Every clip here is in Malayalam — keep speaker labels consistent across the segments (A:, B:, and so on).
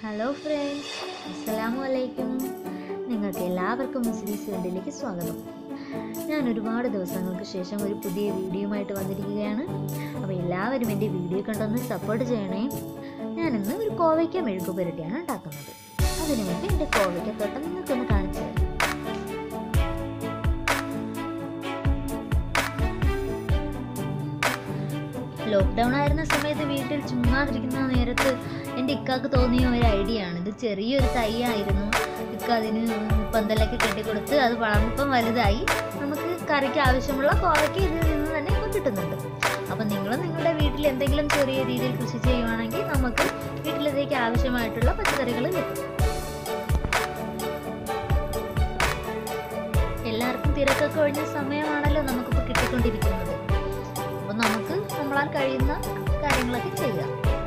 A: ഹലോ ഫ്രണ്ട്സ് അസ്സലാമു അലൈക്കും നിങ്ങൾക്ക് എല്ലാവർക്കും മിസ്രീസ് വേൾഡിലേക്ക് സ്വാഗതം ഞാൻ ഒരുപാട് ദിവസങ്ങൾക്ക് ശേഷം ഒരു പുതിയ വീഡിയോയുമായിട്ട് വന്നിരിക്കുകയാണ് അപ്പോൾ എല്ലാവരും എൻ്റെ വീഡിയോ കണ്ടൊന്ന് സപ്പോർട്ട് ചെയ്യണേ ഞാനിന്ന് ഒരു കോവയ്ക്ക മെഴുക്ക് പുരട്ടിയാണ് ഉണ്ടാക്കുന്നത് അതിനു വേണ്ടി എൻ്റെ കോവയ്ക്കത്തോട്ടം നിങ്ങൾക്കൊന്ന് കാണിച്ചു തരാം ലോക്ക്ഡൗൺ ആയിരുന്ന സമയത്ത് വീട്ടിൽ ചുമ്മാതിരിക്കുന്ന നേരത്ത് എൻ്റെ ഇക്കാക്ക് തോന്നിയ ഒരു ഐഡിയ ആണ് ഇത് ചെറിയൊരു തൈ ആയിരുന്നു ഇക്ക അതിന് പന്തലൊക്കെ കെട്ടിക്കൊടുത്ത് അത് വളർന്നപ്പം വലുതായി നമുക്ക് കറിക്ക് ആവശ്യമുള്ള കോവയ്ക്ക് ഇതിൽ നിന്ന് തന്നെ ഇപ്പം കിട്ടുന്നുണ്ട് അപ്പം നിങ്ങൾ നിങ്ങളുടെ വീട്ടിൽ എന്തെങ്കിലും ചെറിയ രീതിയിൽ കൃഷി ചെയ്യുവാണെങ്കിൽ നമുക്ക് വീട്ടിലത്തേക്ക് ആവശ്യമായിട്ടുള്ള പച്ചക്കറികൾ കിട്ടും എല്ലാവർക്കും തിരക്കൊക്കെ ഒഴിഞ്ഞ സമയമാണല്ലോ നമുക്കിപ്പോൾ കിട്ടിക്കൊണ്ടിരിക്കുന്നത് അപ്പോൾ നമുക്ക് നമ്മളാൽ കഴിയുന്ന കാര്യങ്ങളൊക്കെ ചെയ്യാം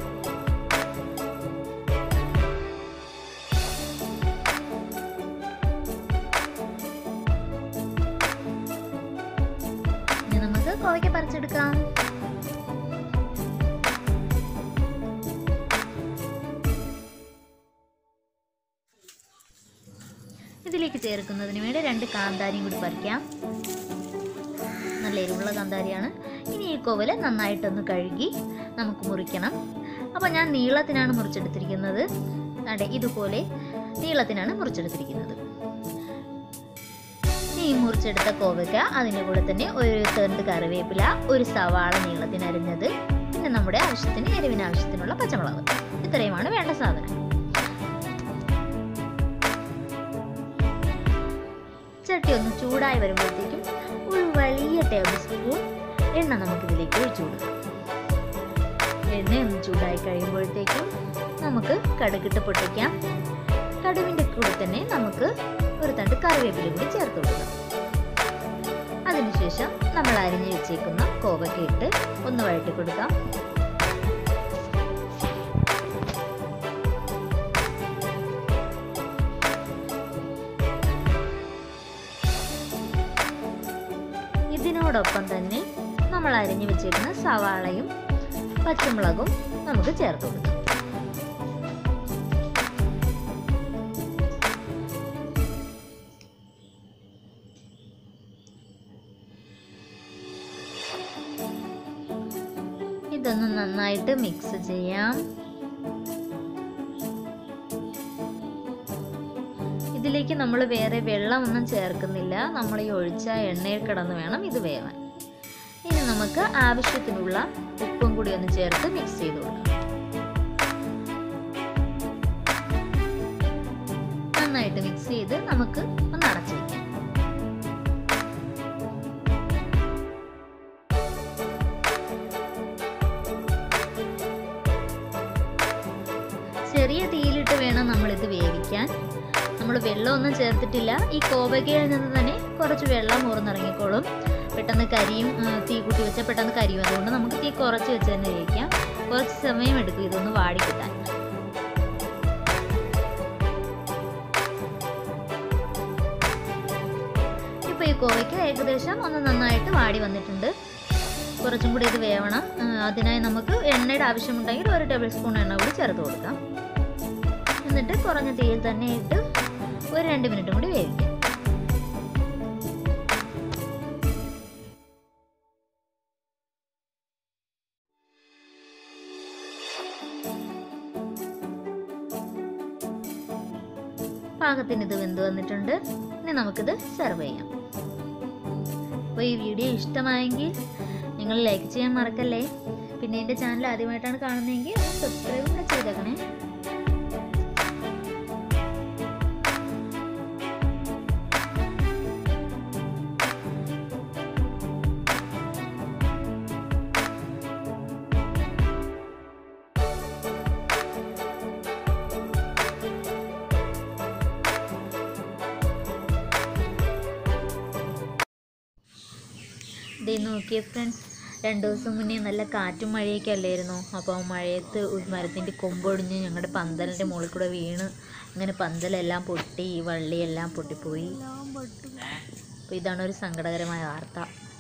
A: ഇനി നമുക്ക് കോവയ്ക്ക പറിച്ചെടുക്കാം ഇതിലേക്ക് ചേർക്കുന്നതിന് വേണ്ടി രണ്ട് കാന്താരിയും കൂടി പറിക്കാം നല്ല എരിവുള്ള കാന്താരിയാണ് ഇനി ഈ കോവല് നന്നായിട്ടൊന്ന് കഴുകി നമുക്ക് മുറിക്കണം അപ്പോൾ ഞാൻ നീളത്തിനാണ് മുറിച്ചെടുത്തിരിക്കുന്നത് അതെ ഇതുപോലെ നീളത്തിനാണ് മുറിച്ചെടുത്തിരിക്കുന്നത് ഈ മുറിച്ചെടുത്ത കോവയ്ക്ക അതിൻ്റെ കൂടെ തന്നെ ഒരു തെണ്ട് കറിവേപ്പില ഒരു സവാള നീളത്തിന് അരിഞ്ഞത് പിന്നെ നമ്മുടെ ആവശ്യത്തിന് എരിവിന് ആവശ്യത്തിനുള്ള പച്ചമുളക് ഇത്രയുമാണ് വേണ്ട സാധനം ചട്ടി ഒന്ന് ചൂടായി വരുമ്പോഴത്തേക്കും ഒരു വലിയ ടേബിൾ സ്പൂൺ എണ്ണ നമുക്കിതിലേക്ക് ഒഴിച്ചു കൊടുക്കാം എണ്ണ ഒന്ന് ചൂടായി കഴിയുമ്പോഴത്തേക്കും നമുക്ക് കടുകിട്ട് പൊട്ടിക്കാം കടുവിൻ്റെ കൂടെ തന്നെ നമുക്ക് ഒരു തണ്ട് കറിവേപ്പില കൂടി ചേർത്ത് കൊടുക്കാം അതിനുശേഷം നമ്മൾ അരിഞ്ഞു വെച്ചേക്കുന്ന കോവയ്ക്ക ഇട്ട് ഒന്ന് വഴറ്റി കൊടുക്കാം ഇതിനോടൊപ്പം തന്നെ നമ്മൾ അരിഞ്ഞു വെച്ചിരുന്ന സവാളയും പച്ചമുളകും നമുക്ക് ചേർത്ത് കൊടുക്കാം ഇതൊന്ന് നന്നായിട്ട് മിക്സ് ചെയ്യാം ഇതിലേക്ക് നമ്മൾ വേറെ വെള്ളമൊന്നും ചേർക്കുന്നില്ല നമ്മൾ ഈ ഒഴിച്ച എണ്ണയിൽ കിടന്ന് വേണം ഇത് വേവാൻ ഇനി നമുക്ക് ആവശ്യത്തിനുള്ള ഉപ്പും കൂടി ഒന്ന് ചേർത്ത് മിക്സ് ചെയ്ത് കൊടുക്കാം നന്നായിട്ട് മിക്സ് ചെയ്ത് നമുക്ക് ഒന്ന് അടച്ചു വയ്ക്കാം ചെറിയ തീയിലിട്ട് വേണം നമ്മളിത് വേവിക്കാൻ നമ്മൾ വെള്ളമൊന്നും ചേർത്തിട്ടില്ല ഈ കോവയ്ക്കയിൽ നിന്ന് തന്നെ കുറച്ച് വെള്ളം ഊർന്നിറങ്ങിക്കോളും പെട്ടെന്ന് കരിയും തീ കൂട്ടി വെച്ചാൽ പെട്ടെന്ന് കരിയും അതുകൊണ്ട് നമുക്ക് തീ കുറച്ച് വെച്ച് തന്നെ വേവിക്കാം കുറച്ച് സമയം എടുക്കും ഇതൊന്ന് വാടി കിട്ടാൻ ഇപ്പോൾ ഈ കോവയ്ക്ക് ഏകദേശം ഒന്ന് നന്നായിട്ട് വാടി വന്നിട്ടുണ്ട് കുറച്ചും കൂടി ഇത് വേവണം അതിനായി നമുക്ക് എണ്ണയുടെ ആവശ്യമുണ്ടെങ്കിൽ ഒരു ടേബിൾ സ്പൂൺ എണ്ണ കൂടി ചേർത്ത് കൊടുക്കാം എന്നിട്ട് കുറഞ്ഞ തീയിൽ തന്നെ ഇട്ട് ഒരു രണ്ട് മിനിറ്റും കൂടി വേവിക്കാം പാകത്തിന് ഇത് വെന്ത് വന്നിട്ടുണ്ട് ഇനി നമുക്കിത് സെർവ് ചെയ്യാം അപ്പോൾ ഈ വീഡിയോ ഇഷ്ടമായെങ്കിൽ നിങ്ങൾ ലൈക്ക് ചെയ്യാൻ മറക്കല്ലേ പിന്നെ എൻ്റെ ചാനൽ ആദ്യമായിട്ടാണ് കാണുന്നതെങ്കിൽ സബ്സ്ക്രൈബ് കൂടെ ചെയ്തേക്കണേ ഇതേ നോക്കിയ ഫ്രണ്ട്സ് രണ്ട് ദിവസം മുന്നേ നല്ല കാറ്റും മഴയൊക്കെ അല്ലായിരുന്നോ അപ്പോൾ മഴയത്ത് ഒരു മരത്തിൻ്റെ കൊമ്പൊടിഞ്ഞ് ഞങ്ങളുടെ പന്തലിൻ്റെ മുകളിൽ കൂടെ വീണ് അങ്ങനെ പന്തലെല്ലാം പൊട്ടി വള്ളിയെല്ലാം പൊട്ടിപ്പോയി അപ്പോൾ ഇതാണ് ഒരു സങ്കടകരമായ വാർത്ത